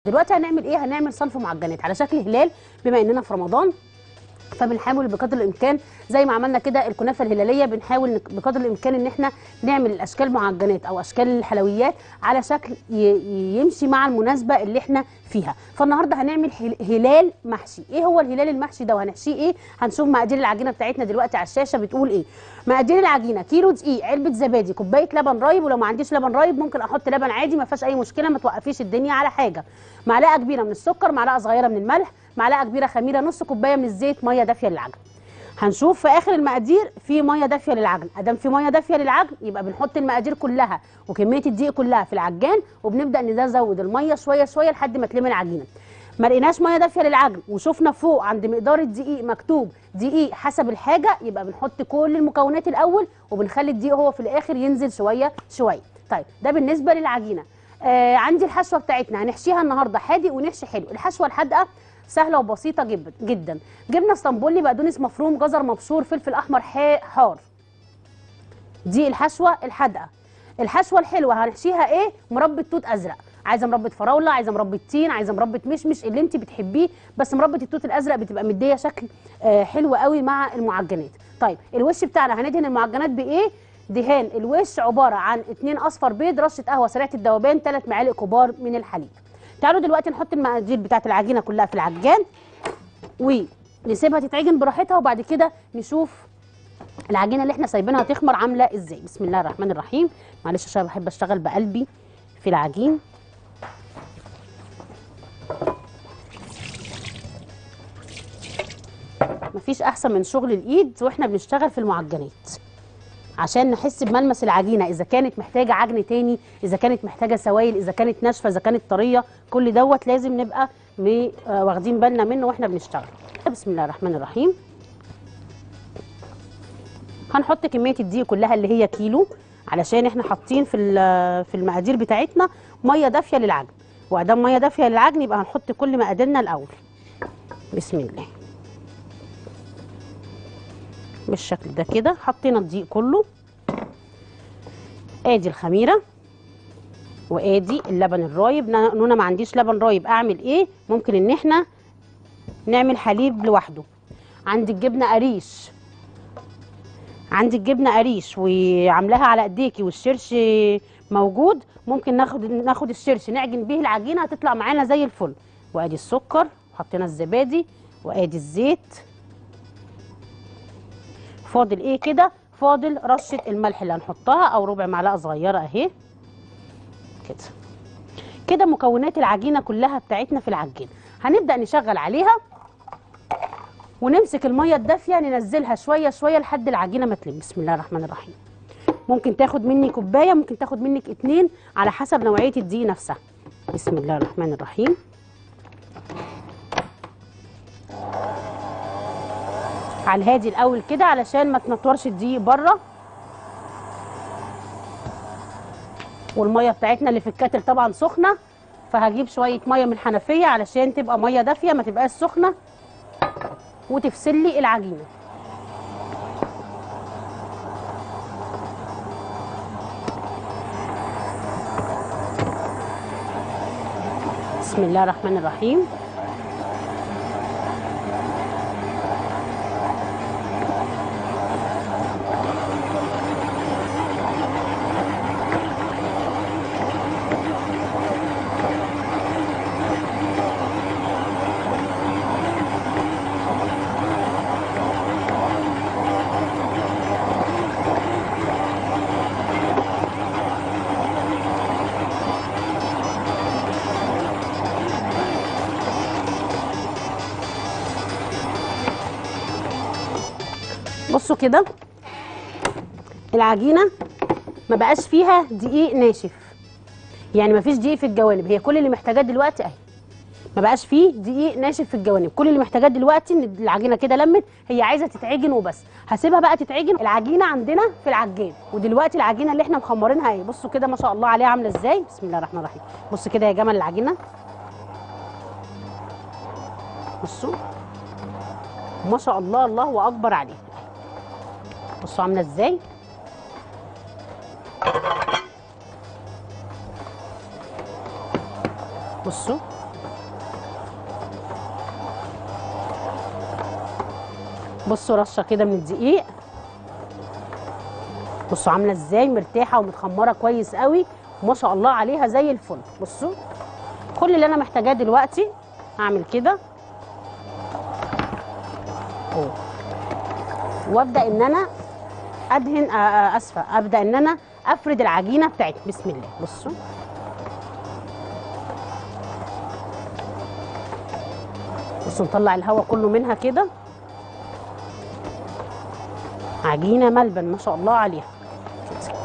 دلوقتي هنعمل ايه هنعمل صنف معجنات على شكل هلال بما اننا في رمضان فبنحاول بقدر الامكان زي ما عملنا كده الكنافه الهلاليه بنحاول نك- بقدر الامكان ان احنا نعمل الاشكال معجنات او اشكال الحلويات على شكل ي- ي- يمشي مع المناسبه اللي احنا فيها فالنهارده هنعمل هل- هلال محشي ايه هو الهلال المحشي ده وهنحشيه ايه هنشوف مقادير العجينه بتاعتنا دلوقتي على الشاشه بتقول ايه مقادير العجينه كيلو دقيق علبه زبادي كوبايه لبن رايب ولو ما عنديش لبن رايب ممكن احط لبن عادي ما فيهاش اي مشكله ما توقفيش الدنيا على حاجه معلقه كبيره من السكر معلقه صغيره من الملح معلقه كبيره خميره نص كوبايه من الزيت ميه دافيه للعجن هنشوف في اخر المقادير في ميه دافيه للعجن ادام في ميه دافيه للعجن يبقى بنحط المقادير كلها وكميه الدقيق كلها في العجان وبنبدا نزود الميه شويه شويه لحد ما تلم العجينه ما لقيناش ميه دافيه للعجن وشفنا فوق عند مقدار الدقيق مكتوب دقيق حسب الحاجه يبقى بنحط كل المكونات الاول وبنخلي الدقيق هو في الاخر ينزل شويه شويه طيب ده بالنسبه للعجينه آه عندي الحشوه بتاعتنا هنحشيها النهارده حادق ونحشي حلو الحشوه الحادقه سهله وبسيطه جدا جدا جبنه اسطنبولي بقدونس مفروم جزر مبشور فلفل احمر حا- حار دي الحشوه الحادقه الحشوه الحلوه هنحشيها ايه مربى توت ازرق عايزه مربى فراوله عايزه مربى تين عايزه مربى مشمش اللي انت بتحبيه بس مربى التوت الازرق بتبقى مديه شكل آه حلو قوي مع المعجنات طيب الوش بتاعنا هندهن المعجنات بايه دهان الوش عباره عن اتنين اصفر بيض رشه قهوه سريعه الذوبان ثلاث معالق كبار من الحليب تعالوا دلوقتي نحط المقادير بتاعه العجينه كلها في العجان ونسيبها تتعجن براحتها وبعد كده نشوف العجينه اللي احنا سايبينها تخمر عامله ازاي بسم الله الرحمن الرحيم معلش عشان بحب اشتغل بقلبي في العجين مفيش احسن من شغل الايد واحنا بنشتغل في المعجنات عشان نحس بملمس العجينه اذا كانت محتاجه عجن تاني اذا كانت محتاجه سوائل اذا كانت ناشفه اذا كانت طريه كل دوت لازم نبقى م- آه واخدين بالنا منه واحنا بنشتغل بسم الله الرحمن الرحيم هنحط كميه الدقيق كلها اللي هي كيلو علشان احنا حاطين في ال- في المقادير بتاعتنا ميه دافيه للعجن وادام ميه دافيه للعجن يبقى هنحط كل مقاديرنا الاول بسم الله بالشكل ده كده حطينا الدقيق كله ادي الخميره وادي اللبن الرايب نا- نونا ما عنديش لبن رايب اعمل ايه ممكن ان احنا نعمل حليب لوحده عندي الجبنه قريش عندي الجبنه قريش وعاملاها على ايديكي والشرش موجود ممكن ناخد ناخد الشرش نعجن بيه العجينه هتطلع معانا زي الفل وادي السكر حطينا الزبادي وادي الزيت فاضل ايه كده فاضل رشه الملح اللي هنحطها او ربع معلقه صغيره اهي كده كده مكونات العجينه كلها بتاعتنا في العجين هنبدا نشغل عليها ونمسك الميه الدافيه ننزلها شويه شويه لحد العجينه ما تلم بسم الله الرحمن الرحيم ممكن تاخد مني كوبايه ممكن تاخد منك اتنين على حسب نوعيه الدقيق نفسها بسم الله الرحمن الرحيم على الهادي الاول كده علشان ما تنطورش الدقيق بره والميه بتاعتنا اللي في الكاتل طبعا سخنه فهجيب شويه ميه من الحنفيه علشان تبقى ميه دافيه ما تبقاش سخنه وتفصل لي العجينه بسم الله الرحمن الرحيم بصوا كده العجينه ما بقاش فيها دقيق ناشف يعني ما فيش دقيق في الجوانب هي كل اللي محتاجاه دلوقتي اهي ما بقاش فيه دقيق ناشف في الجوانب كل اللي محتاجاه دلوقتي ان العجينه كده لمت هي عايزه تتعجن وبس هسيبها بقى تتعجن العجينه عندنا في العجان ودلوقتي العجينه اللي احنا مخمرينها اهي بصوا كده ما شاء الله عليها عامله ازاي بسم الله الرحمن الرحيم بصوا كده يا جمل العجينه بصوا ما شاء الله الله اكبر عليها بصوا عامله ازاي بصوا بصوا رشه كده من الدقيق بصوا عامله ازاي مرتاحه ومتخمره كويس قوي وما شاء الله عليها زي الفل بصوا كل اللي انا محتاجاه دلوقتي هعمل كده اهو وابدا ان انا ادهن آه، آه، اسفه ابدا ان انا افرد العجينه بتاعتي بسم الله بصوا بصوا نطلع الهواء كله منها كده عجينه ملبن ما شاء الله عليها كده.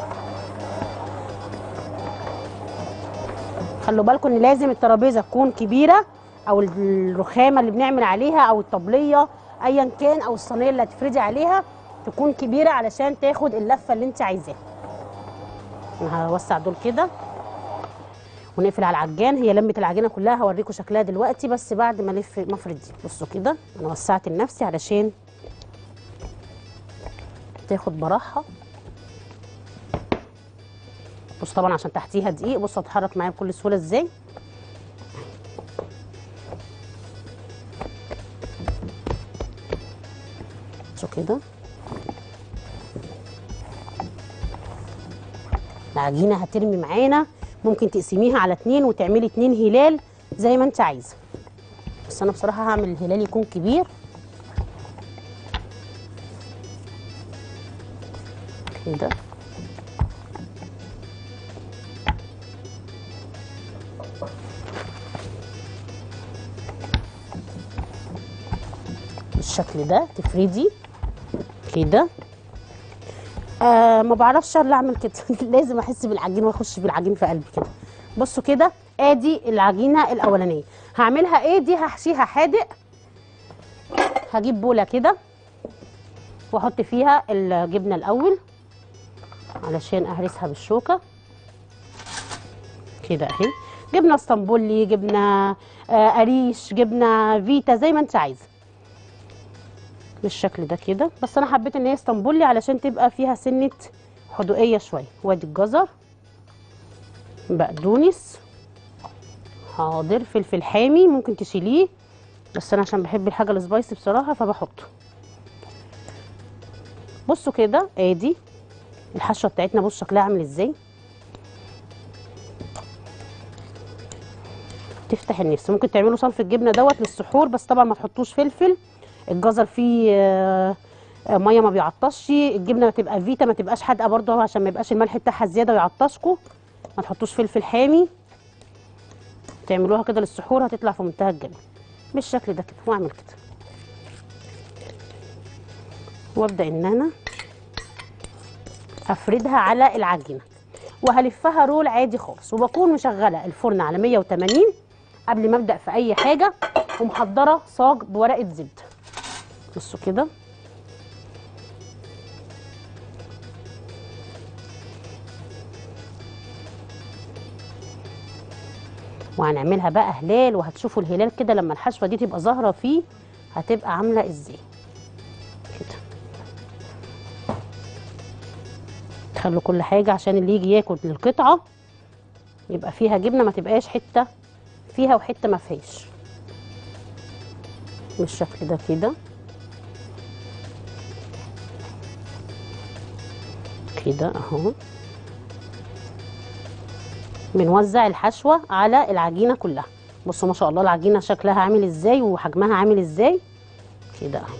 خلوا بالكم ان لازم الترابيزه تكون كبيره او الرخامه اللي بنعمل عليها او الطبليه ايا كان او الصينيه اللي هتفردي عليها تكون كبيره علشان تاخد اللفه اللي انت عايزاها انا هوسع دول كده ونقفل على العجان هي لمه العجينه كلها هوريكم شكلها دلوقتي بس بعد ما الف مفرد دي بصوا كده انا وسعت لنفسي علشان تاخد براحه بص طبعا عشان تحتيها دقيق بص هتحرك معايا بكل سهوله ازاي بصوا كده العجينه هترمي معانا ممكن تقسميها على اتنين وتعملي اتنين هلال زي ما انت عايزه بس انا بصراحه هعمل الهلال يكون كبير كده بالشكل ده تفردي كده آه ما بعرفش الا اعمل كده لازم احس بالعجين واخش بالعجين في قلبي كده بصوا كده ادي العجينه الاولانيه هعملها ايه دي هحشيها حادق هجيب بوله كده واحط فيها الجبنه الاول علشان اهرسها بالشوكه كده اهي جبنه اسطنبولي جبنه آه قريش جبنه فيتا زي ما انت عايزه بالشكل ده كده بس انا حبيت ان هي اسطنبولي علشان تبقى فيها سنه حدوقيه شويه وادي الجزر بقدونس حاضر فلفل حامي ممكن تشيليه بس انا عشان بحب الحاجه السبايسي بصراحه فبحطه بصوا كده ادي الحشوه بتاعتنا بص شكلها عامل ازاي تفتح النفس ممكن تعملوا صنف الجبنه دوت للسحور بس طبعا ما تحطوش فلفل الجزر فيه آه، آه، ميه ما بيعطشش الجبنه تبقى فيتا ما تبقاش حادقه برضه عشان ما يبقاش الملح بتاعها زياده ويعطشكم ما تحطوش فلفل حامي تعملوها كده للسحور هتطلع في منتهى الجمال بالشكل ده كده واعمل كده وابدا ان انا افردها على العجينه وهلفها رول عادي خالص وبكون مشغله الفرن على 180 قبل ما ابدا في اي حاجه ومحضره صاج بورقه زبده بصوا كده وهنعملها بقى هلال وهتشوفوا الهلال كده لما الحشوه دي تبقى ظاهره فيه هتبقى عامله ازاي كده خلوا كل حاجه عشان اللي يجي ياكل القطعه يبقى فيها جبنه ما تبقاش حته فيها وحته ما فيهاش بالشكل ده كده كده اهو بنوزع الحشوه على العجينه كلها بصوا ما شاء الله العجينه شكلها عامل ازاي وحجمها عامل ازاي كده اهو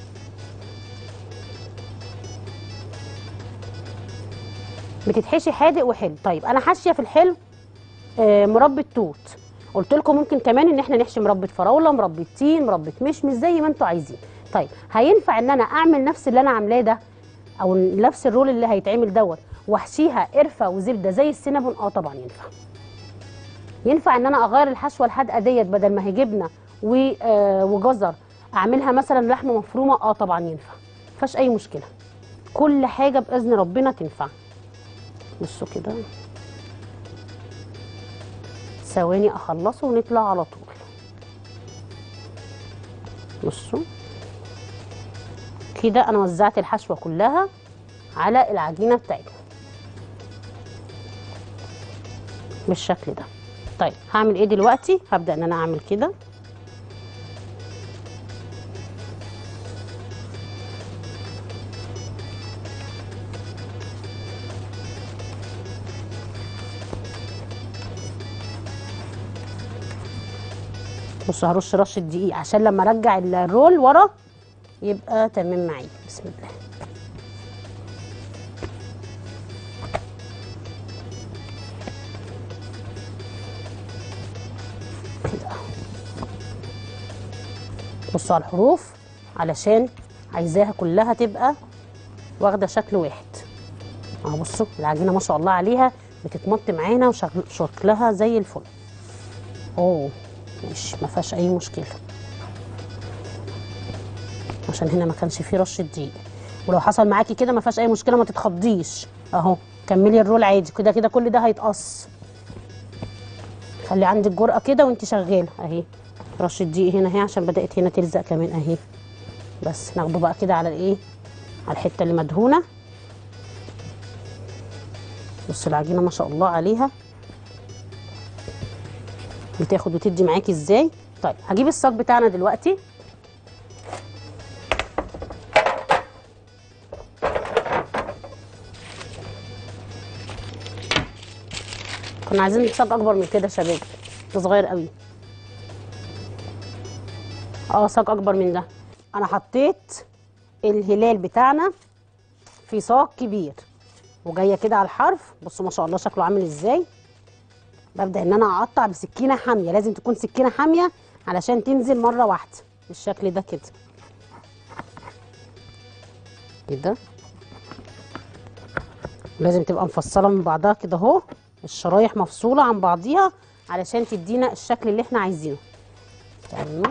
بتتحشي حادق وحلو طيب انا حاشيه في الحلو آه، مربى توت قلت لكم ممكن كمان ان احنا نحشي مربى فراوله مربى تين مربى مشمش زي ما انتوا عايزين طيب هينفع ان انا اعمل نفس اللي انا عاملاه ده او نفس الرول اللي هيتعمل دوت واحشيها قرفه وزبده زي السينابون اه طبعا ينفع ينفع ان انا اغير الحشوه الحادقه ديت بدل ما هي جبنه و- آه، وجزر اعملها مثلا لحمه مفرومه اه طبعا ينفع مفيهاش اي مشكله كل حاجه باذن ربنا تنفع بصوا كده ثواني اخلصه ونطلع على طول بصوا كده انا وزعت الحشوه كلها على العجينه بتاعتنا بالشكل ده طيب هعمل ايه دلوقتي هبدا ان انا اعمل كده بص هرش رشه دقيق عشان لما ارجع الرول ورا يبقى تمام معايا بسم الله كده بصوا على الحروف علشان عايزاها كلها تبقى واخده شكل واحد اهو بصوا العجينه ما شاء الله عليها بتتمط معانا وشكلها زي الفل اوه ماشي ما فيهاش اي مشكله عشان هنا ما كانش فيه رشه دقيق ولو حصل معاكي كده ما فيهاش اي مشكله ما تتخضيش اهو كملي الرول عادي كده كده كل ده هيتقص خلي عندك جرأة كده وانت شغاله اهي رشه دقيق هنا اهي عشان بدأت هنا تلزق كمان اهي بس ناخده بقى كده على الايه على الحته اللي مدهونه بص العجينه ما شاء الله عليها بتاخد وتدي معاكي ازاي طيب هجيب الصاج بتاعنا دلوقتي كنا عايزين صاج اكبر من كده يا شباب ده صغير قوي اه صاج اكبر من ده انا حطيت الهلال بتاعنا في صاج كبير وجايه كده على الحرف بصوا ما شاء الله شكله عامل ازاي ببدا ان انا اقطع بسكينه حاميه لازم تكون سكينه حاميه علشان تنزل مره واحده بالشكل ده كده كده لازم تبقى مفصله من بعضها كده اهو الشرايح مفصوله عن بعضيها علشان تدينا الشكل اللي احنا عايزينه تمام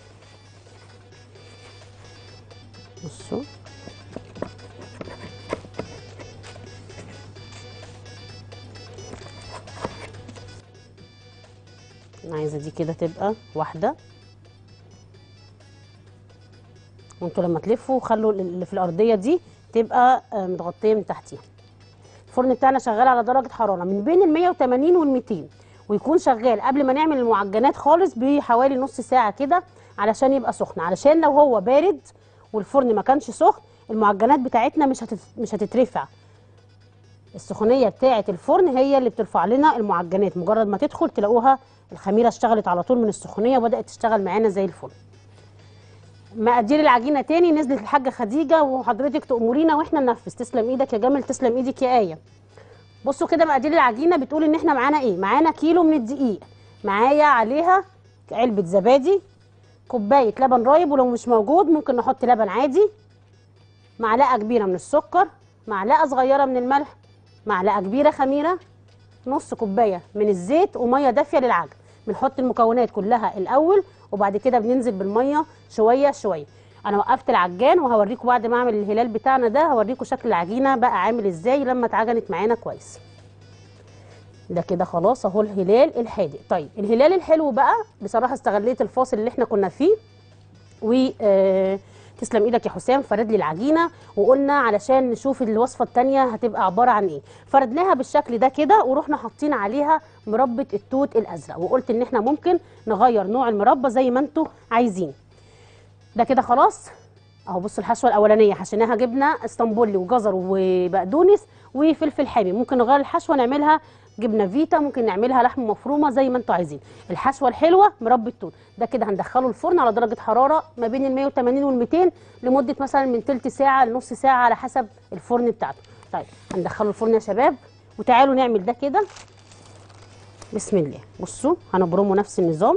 بصوا انا عايزه دي كده تبقى واحده وانتوا لما تلفوا خلوا اللي في الارضيه دي تبقى آه، متغطيه من تحتيها الفرن بتاعنا شغال على درجه حراره من بين ال 180 وال 200 ويكون شغال قبل ما نعمل المعجنات خالص بحوالي نص ساعه كده علشان يبقى سخن علشان لو هو بارد والفرن ما كانش سخن المعجنات بتاعتنا مش هتت... مش هتترفع السخونيه بتاعه الفرن هي اللي بترفع لنا المعجنات مجرد ما تدخل تلاقوها الخميره اشتغلت على طول من السخونيه وبدات تشتغل معانا زي الفل مقادير العجينه تاني نزلت الحاجه خديجه وحضرتك تامرينا واحنا ننفذ تسلم ايدك يا جمل تسلم ايدك يا ايه بصوا كده مقادير العجينه بتقول ان احنا معانا ايه معانا كيلو من الدقيق معايا عليها علبه زبادي كوبايه لبن رايب ولو مش موجود ممكن نحط لبن عادي معلقه كبيره من السكر معلقه صغيره من الملح معلقه كبيره خميره نص كوبايه من الزيت وميه دافيه للعجن بنحط المكونات كلها الاول وبعد كده بننزل بالميه شويه شويه انا وقفت العجان وهوريكم بعد ما اعمل الهلال بتاعنا ده هوريكم شكل العجينه بقى عامل ازاي لما اتعجنت معانا كويس ده كده خلاص اهو الهلال الحادق طيب الهلال الحلو بقى بصراحه استغليت الفاصل اللي احنا كنا فيه و آه، تسلم ايدك يا حسام فرد لي العجينه وقلنا علشان نشوف الوصفه الثانيه هتبقى عباره عن ايه فردناها بالشكل ده كده ورحنا حاطين عليها مربى التوت الازرق وقلت ان احنا ممكن نغير نوع المربى زي ما انتوا عايزين ده كده خلاص اهو بصوا الحشوه الاولانيه حشيناها جبنه اسطنبولي وجزر وبقدونس وفلفل حامي ممكن نغير الحشوه نعملها جبنه فيتا ممكن نعملها لحم مفرومه زي ما انتوا عايزين الحشوه الحلوه مربى التوت ده كده هندخله الفرن على درجه حراره ما بين ال 180 وال 200 لمده مثلا من تلت ساعه لنص ساعه على حسب الفرن بتاعته طيب هندخله الفرن يا شباب وتعالوا نعمل ده كده بسم الله بصوا هنبرمه نفس النظام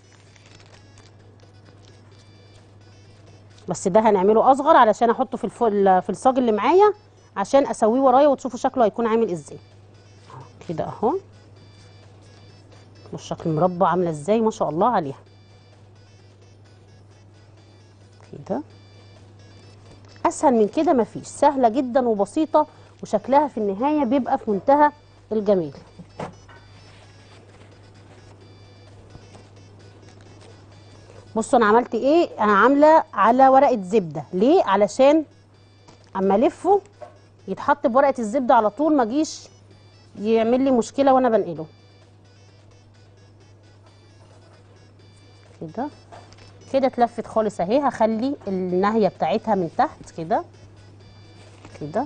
بس ده هنعمله اصغر علشان احطه في الفل في الصاج اللي معايا عشان اسويه ورايا وتشوفوا شكله هيكون عامل ازاي أهو كده اهو والشكل مربع عامله ازاي ما شاء الله عليها كده اسهل من كده مفيش سهله جدا وبسيطه وشكلها في النهايه بيبقى في منتهى الجمال بصوا انا عملت ايه انا عامله على ورقه زبده ليه علشان اما الفه يتحط بورقه الزبده على طول ما جيش يعمل لي مشكله وانا بنقله كده كده اتلفت خالص اهي هخلي النهيه بتاعتها من تحت كده كده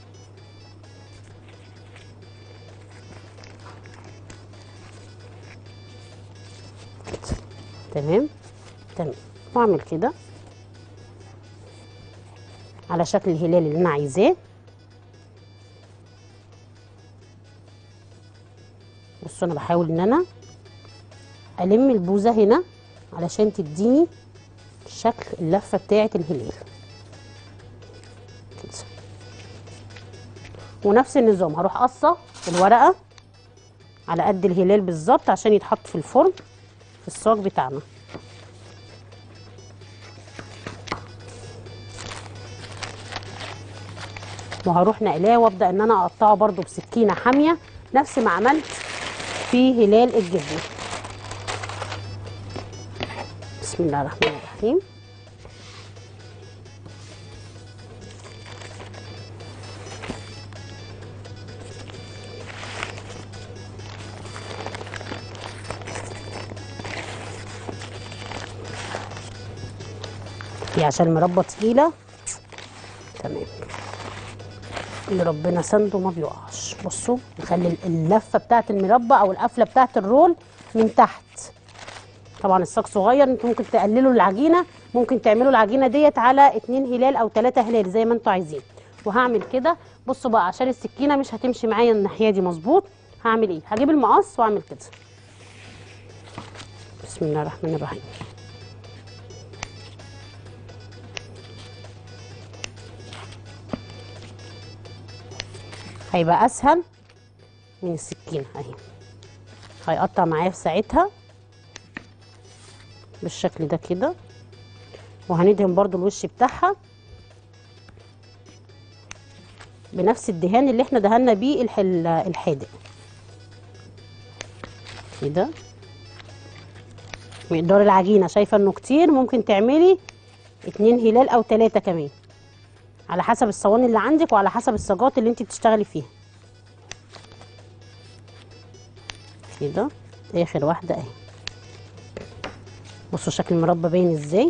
كده. تمام تمام واعمل كده على شكل الهلال اللي انا عايزاه بصوا انا بحاول ان انا الم البوزه هنا علشان تديني شكل اللفه بتاعه الهلال كده ونفس النظام هروح قصه الورقه على قد الهلال بالظبط عشان يتحط في الفرن في الصاج بتاعنا وهروح نقلاه وابدا ان انا اقطعه برده بسكينه حاميه نفس ما عملت في هلال الجبنه بسم الله الرحمن الرحيم هي عشان المربى تقيله تمام اللي ربنا سنده ما بيقعش بصوا نخلي اللفه بتاعت المربى او القفله بتاعت الرول من تحت طبعا الصاج صغير انتوا ممكن تقللوا العجينه ممكن تعملوا العجينه ديت على اتنين هلال او تلاته هلال زي ما انتوا عايزين وهعمل كده بصوا بقى عشان السكينه مش هتمشي معايا الناحيه دي مظبوط هعمل ايه هجيب المقص واعمل كده بسم الله الرحمن الرحيم هيبقى اسهل من السكينه اهي هيقطع معايا في ساعتها بالشكل ده كده وهندهن برضو الوش بتاعها بنفس الدهان اللي احنا دهنا بيه الح- الحادق كده مقدار العجينه شايفه انه كتير ممكن تعملي اتنين هلال او تلاته كمان على حسب الصواني اللي عندك وعلى حسب الصاجات اللي انت بتشتغلي فيها كده اخر واحده اهي بصوا شكل المربى باين ازاي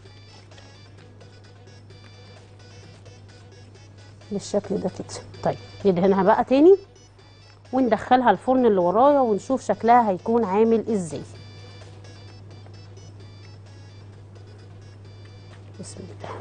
بالشكل ده كده طيب ندهنها بقى تاني وندخلها الفرن اللي ورايا ونشوف شكلها هيكون عامل ازاي بسم الله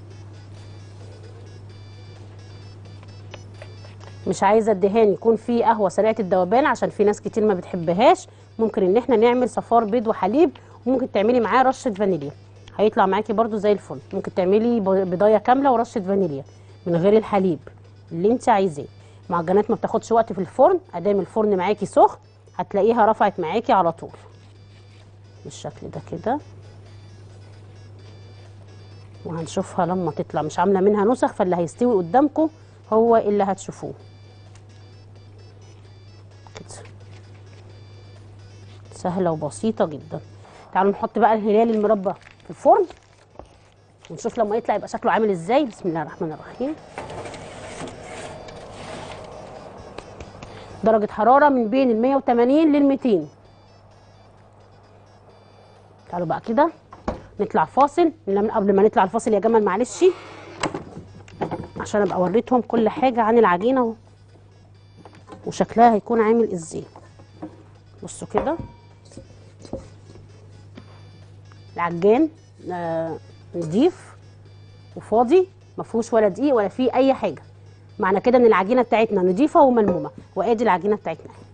مش عايزه الدهان يكون فيه قهوه سريعه الذوبان عشان في ناس كتير ما بتحبهاش ممكن ان احنا نعمل صفار بيض وحليب وممكن تعملي معاه رشه فانيليا هيطلع معاكي برده زي الفل ممكن تعملي ب- بضايه كامله ورشه فانيليا من غير الحليب اللي انت عايزاه معجنات ما بتاخدش وقت في الفرن ادام الفرن معاكي سخن هتلاقيها رفعت معاكي على طول بالشكل ده كده وهنشوفها لما تطلع مش عامله منها نسخ فاللي هيستوي قدامكم هو اللي هتشوفوه كده سهله وبسيطه جدا تعالوا نحط بقى الهلال المربى في الفرن ونشوف لما يطلع يبقى شكله عامل ازاي بسم الله الرحمن الرحيم درجة حرارة من بين ال 180 لل 200 تعالوا بقى كده نطلع فاصل إنما قبل ما نطلع الفاصل يا جمال معلش عشان ابقى وريتهم كل حاجة عن العجينة و- وشكلها هيكون عامل ازاي بصوا كده العجان آه، نضيف وفاضي ما فيهوش ولا دقيق ولا فيه اي حاجه معنى كده ان العجينه بتاعتنا نضيفه وملمومه وادي العجينه بتاعتنا اهي.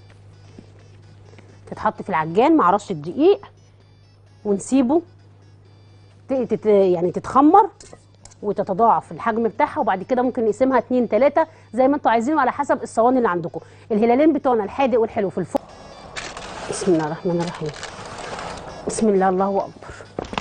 تتحط في العجان مع رشه دقيق ونسيبه ت- تت يعني تتخمر وتتضاعف الحجم بتاعها وبعد كده ممكن نقسمها اتنين تلاته زي ما انتوا عايزين على حسب الصواني اللي عندكم الهلالين بتوعنا الحادق والحلو في الفرن بسم الله الرحمن الرحيم بسم الله الله اكبر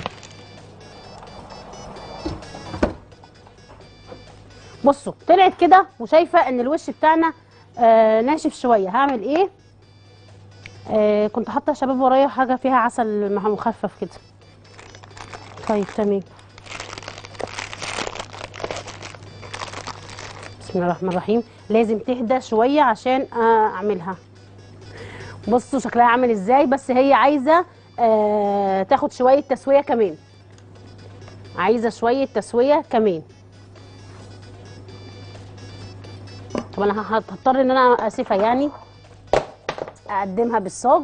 بصوا طلعت كده وشايفه ان الوش بتاعنا آه ناشف شويه هعمل ايه آه كنت حاطه يا شباب ورايا حاجه فيها عسل مع- مخفف كده طيب تمام بسم الله الرحمن الرحيم لازم تهدى شويه عشان آه اعملها بصوا شكلها عامل ازاي بس هي عايزه آه تاخد شويه تسويه كمان عايزه شويه تسويه كمان طب انا هض- هضطر ان انا اسفه يعني اقدمها بالصاج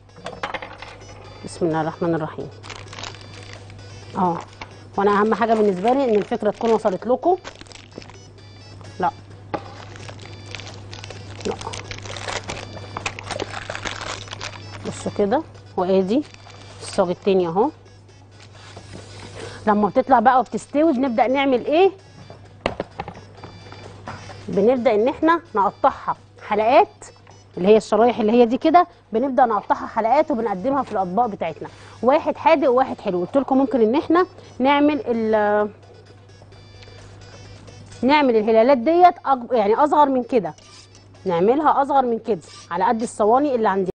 بسم الله الرحمن الرحيم اه وانا اهم حاجه بالنسبه لي ان الفكره تكون وصلت لكم لا لا بصوا كده وادي الصاج التاني اهو لما بتطلع بقى وبتستوي بنبدا نعمل ايه بنبدا ان احنا نقطعها حلقات اللي هي الشرايح اللي هي دي كده بنبدا نقطعها حلقات وبنقدمها في الاطباق بتاعتنا واحد حادق وواحد حلو قلت لكم ممكن ان احنا نعمل ال نعمل الهلالات ديت أج- يعني اصغر من كده نعملها اصغر من كده على قد الصواني اللي عندنا